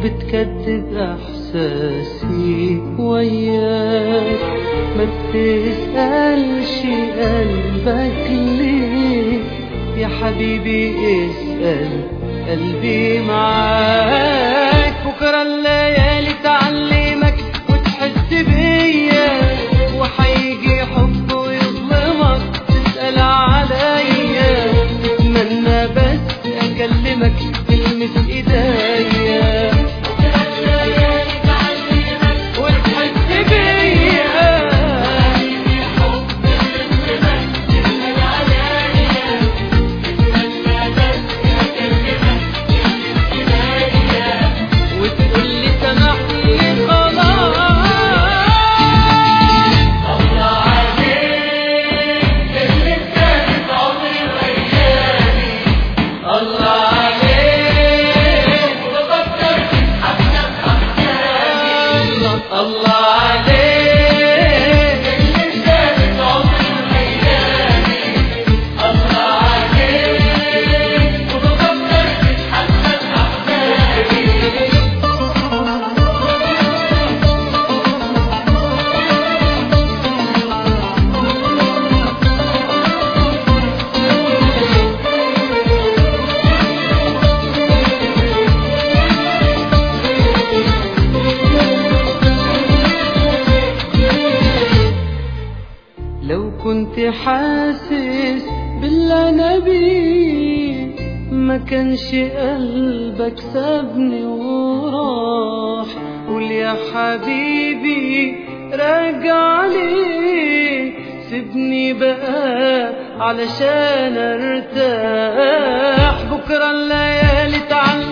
بتكذب احساسي وياك ما بتسألش قلبك ليه يا حبيبي اسأل قلبي معاك بكرة الليالي تعلمك وتحس بيا وحيجي حب ويظلمك تسأل عليا تتمنى بس أكلمك تلمس إيديا وتحس بيا وتقول لي سامحني خلاص الله عليك الله عليك لو كنت حاسس باللي انا بيه ما كانش قلبك سابني وراح قول يا حبيبي راجع لي سيبني بقى علشان ارتاح بكره الليالي تعلم